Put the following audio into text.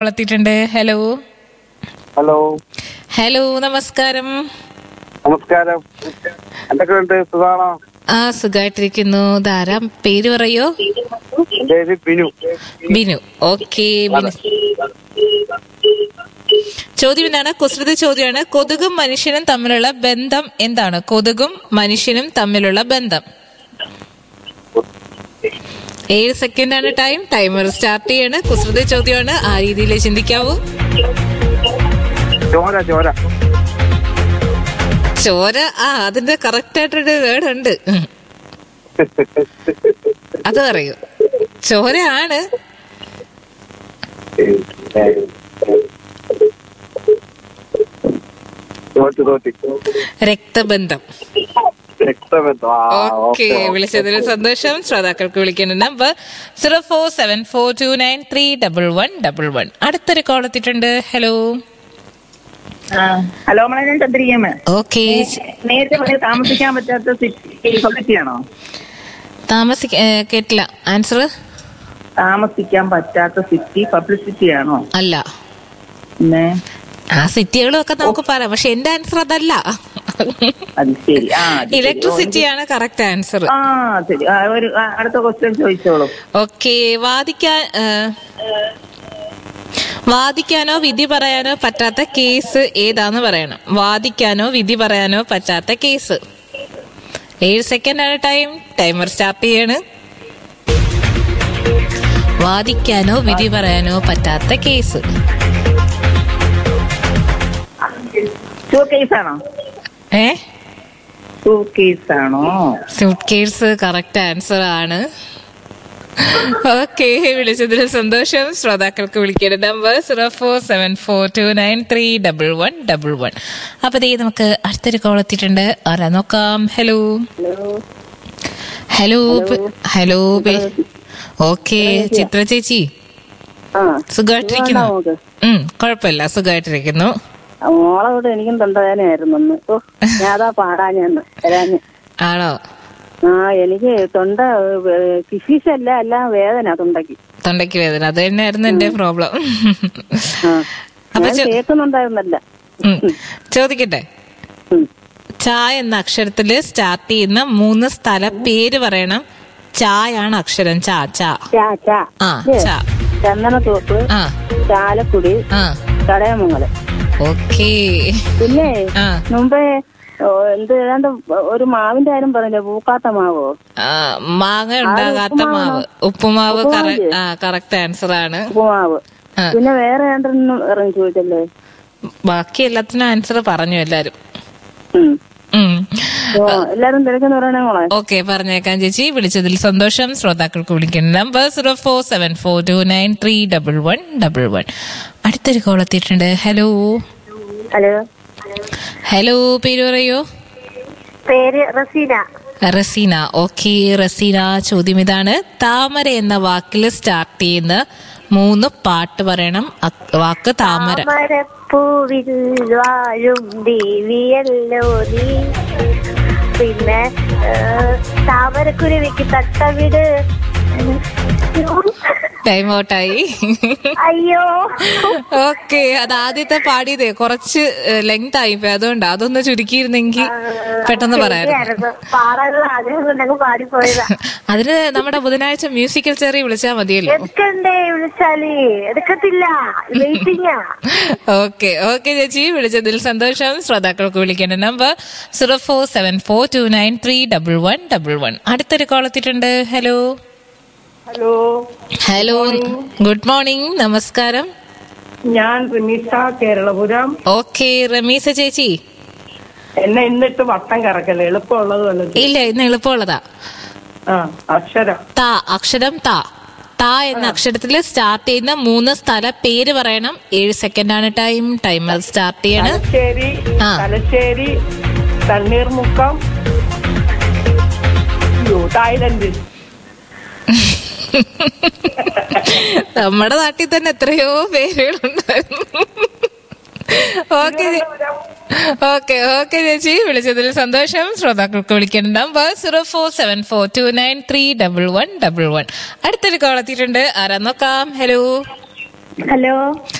എത്തിയിട്ടുണ്ട് hello hello hello നമസ്കാരം നമസ്കാരം എന്തൊക്കെയുണ്ട് സുഖാണോ ആ സുഖമായിട്ടിരിക്കുന്നു ധാരാ പേര് പറയോ പേര് ബിനു ബിനു ഓക്കെ ബിനു ചോദ്യം എന്താണ് കുസൃതി ചോദ്യമാണ് കൊതുകും മനുഷ്യനും തമ്മിലുള്ള ബന്ധം എന്താണ് കൊതുകും മനുഷ്യനും തമ്മിലുള്ള ബന്ധം ഏഴ് സെക്കൻഡ് ആണ് ടൈം ടൈമർ സ്റ്റാർട്ട് ചെയ്യാണ് കുസൃതി ചോദ്യമാണ് ആ രീതിയിൽ ചിന്തിക്കാവൂ ചോര ചോര ചോര ആ അതിന്റെ കറക്റ്റ് ആയിട്ടൊരു വേർഡ് ഉണ്ട് ഉം. അത് പറയൂ ചോരയാണ് തോറ്റ് തോറ്റ് രക്തബന്ധം രക്തബന്ധം ആ ഓക്കെ വിളിച്ചതിൽ സന്തോഷം ശ്രോതാക്കൾക്ക് വിളിക്കേണ്ട number zero four seven four two nine three double one double one അടുത്തൊരു കോൾ എത്തിയിട്ടുണ്ട് ഹലോ ആ, ഹലോ മോളെ ഞാൻ ചന്ദ്രികമ്മ ഓക്കെ നേരത്തെ പറഞ്ഞ താമസിക്കാൻ പറ്റാത്ത സിറ്റി പബ്ലിസിറ്റിയാണോ താമസിക്ക ഏ, കേട്ടില്ല ആൻസർ താമസിക്കാൻ പറ്റാത്ത സിറ്റി പബ്ലിസിറ്റിയാണോ അല്ല പിന്നെ ആ സിറ്റികളും ഒക്കെ നമുക്ക് പറയാം പക്ഷെ എന്റെ ആൻസർ അതല്ല അത് ശരി ആ അത് ശരി. ഇലക്ട്രിസിറ്റിയാണ് കറക്റ്റ് ആൻസർ ആ ശരി ആ, ഒരു ആ, അടുത്ത ക്വസ്റ്റ്യൻ ചോദിച്ചോളൂ ഓക്കെ വാദിക്കാൻ ഏ, വാദിക്കാനോ വിധി പറയാനോ പറ്റാത്ത കേസ് ഏതാന്ന് പറയണം വാദിക്കാനോ വിധി പറയാനോ പറ്റാത്ത കേസ് ഏഴ് സെക്കൻഡ് ആണ് ടൈം ടൈമർ സ്റ്റാർട്ട് ചെയ്യാണ് വാദിക്കാനോ വിധി പറയാനോ പറ്റാത്ത കേസ് ടൂ കേസാണോ ഏ ടൂ കേസാണോ സ്യൂട്ട് കേസ് കറക്റ്റ് ആൻസർ ആണ് ഓക്കെ വിളിച്ചതിൽ സന്തോഷം ശ്രോതാക്കൾക്ക് വിളിക്കേണ്ട number zero four seven four two nine three double one double one അപ്പൊ ദേ നമുക്ക് അടുത്തൊരു കോൾ എത്തിയിട്ടുണ്ട് ആരാ നോക്കാം hello hello hello okay Chitra ചേച്ചി ആ സുഖമായിട്ടിരിക്കുന്നു മോക്ക് ഉം കുഴപ്പമില്ല സുഖമായിട്ടിരിക്കുന്നു മോളോട് എനിക്കും തൊണ്ടവേദനയായിരുന്നു ഒന്ന് ഓ ഞാതാ പാടാഞ്ഞെന്ന് വരാഞ്ഞ് ആണോ ആ എനിക്ക് തൊണ്ട കിഫീഷല്ല എല്ലാം വേദന തൊണ്ടയ്ക്ക് തൊണ്ടയ്ക്ക് വേദന അത് തന്നെയായിരുന്നു എന്റെ പ്രോബ്ലം ആ അപ്പൊ ഞാൻ ചോ- കേൾക്കുന്നുണ്ടായിരുന്നല്ല ഉം. ചോദിക്കട്ടെ ഉം. ച എന്ന അക്ഷരത്തില് സ്റ്റാർട്ട് ചെയ്യുന്ന മൂന്ന് സ്ഥല പേര് പറയണം ചായാണ് അക്ഷരം ച ച ചാ ചാ ആ ച ചന്ദനത്തോപ്പ് ആ ചാലക്കുടി ആ കടയമംഗലം ഓക്കേ പിന്നെ ആ മുമ്പേ ഓ, എന്ത് ഏതാണ്ട് ഒരു മാവിന്റെ കാര്യം പറഞ്ഞില്ലേ പൂക്കാത്ത മാവോ ആ, മാങ്ങ ഉണ്ടാകാത്ത മാവ് ഉപ്പുമാവ് കറ- ആ കറക്റ്റ് ആൻസർ ആണ് ഉപ്പുമാവ് ആ. പിന്നെ വേറെ രണ്ടെണ്ണം ഇറങ്ങി ചോദിച്ചല്ലേ ബാക്കി എല്ലാത്തിനും ആൻസർ പറഞ്ഞു എല്ലാരും ഉം. ഉം. ഓ, എല്ലാരും തിരക്കെന്ന് പറയണേ മോളെ ഓക്കെ പറഞ്ഞേക്കാം ചേച്ചി വിളിച്ചതിൽ സന്തോഷം ശ്രോതാക്കൾക്ക് വിളിക്കുന്ന number zero four seven four two nine three double one double one അടുത്തൊരു കോൾ എത്തിയിട്ടുണ്ട് ഹലോ ഹലോ ഹലോ പേര് പറയോ പേര് റസീന റസീന ഓക്കെ റസീന ചോദ്യം ഇതാണ് താമര എന്ന വാക്കിൽ സ്റ്റാർട്ട് ചെയ്യുന്ന മൂന്ന് പാട്ട് പറയണം അ- വാക്ക് താമര താമരപ്പൂവിൽ വാഴും ദേവിയല്ലോ നീ പിന്നെ ഏഹ്, താമരക്കുരുവിക്ക് തട്ടവിട് ടൈം ഔട്ടായി അയ്യോ ഓക്കെ അത് ആദ്യത്തെ പാടിയതേ കുറച്ച് ലെങ്ത് ആയിപ്പോയി അതുകൊണ്ട് അതൊന്ന് ചുരുക്കിയിരുന്നെങ്കിൽ പെട്ടെന്ന് പറയായിരുന്നു ശരിയായിരുന്നു. പാടാനുള്ള ആഗ്രഹം കൊണ്ടങ്ങ് പാടിപ്പോയതാ അതിന് നമ്മുടെ ബുധനാഴ്ച മ്യൂസിക്കൽ ചെറി വിളിച്ചാൽ മതിയല്ലോ എടുക്കണ്ടേ വിളിച്ചാല് എടുക്കത്തില്ല വെയിറ്റിംഗാ ഓക്കെ ഓക്കെ ചേച്ചി വിളിച്ചതിൽ സന്തോഷം ശ്രോതാക്കൾക്ക് വിളിക്കേണ്ട number zero four seven four two nine three double one double one അടുത്തൊരു കോൾ എത്തിയിട്ടുണ്ട് hello hello hello good morning നമസ്കാരം ഞാൻ റിമിഷ കേരളപുരം ഓക്കെ റമീസ ചേച്ചി എന്നെ എന്നിട്ട് വട്ടം കറക്കല്ലേ എളുപ്പമുള്ളത് വല്ലതും ഇല്ല ഇന്ന് എളുപ്പമുള്ളതാ ആ അക്ഷരം താ അക്ഷരം താ താ എന്ന അക്ഷരത്തിൽ സ്റ്റാർട്ട് ചെയ്യുന്ന മൂന്ന് സ്ഥല പേര് പറയണം ഏഴ് സെക്കൻഡ് ആണ് ടൈം ടൈമർ സ്റ്റാർട്ട് ചെയ്യണം തലശ്ശേരി ആ. തലശ്ശേരി തണ്ണീർമുക്കം അയ്യോ, തായ്ലൻഡ് നമ്മുടെ നാട്ടിൽ തന്നെ എത്രയോ പേരുകളുണ്ടായിരുന്നു ഓക്കെ ഓക്കെ ഓക്കെ ചേച്ചി വിളിച്ചതിൽ സന്തോഷം ശ്രോതാക്കൾക്ക് വിളിക്കേണ്ട number zero four seven four two nine three double one double one അടുത്തൊരു കോൾ എത്തിയിട്ടുണ്ട് ആരാ നോക്കാം ഹലോ ഹലോ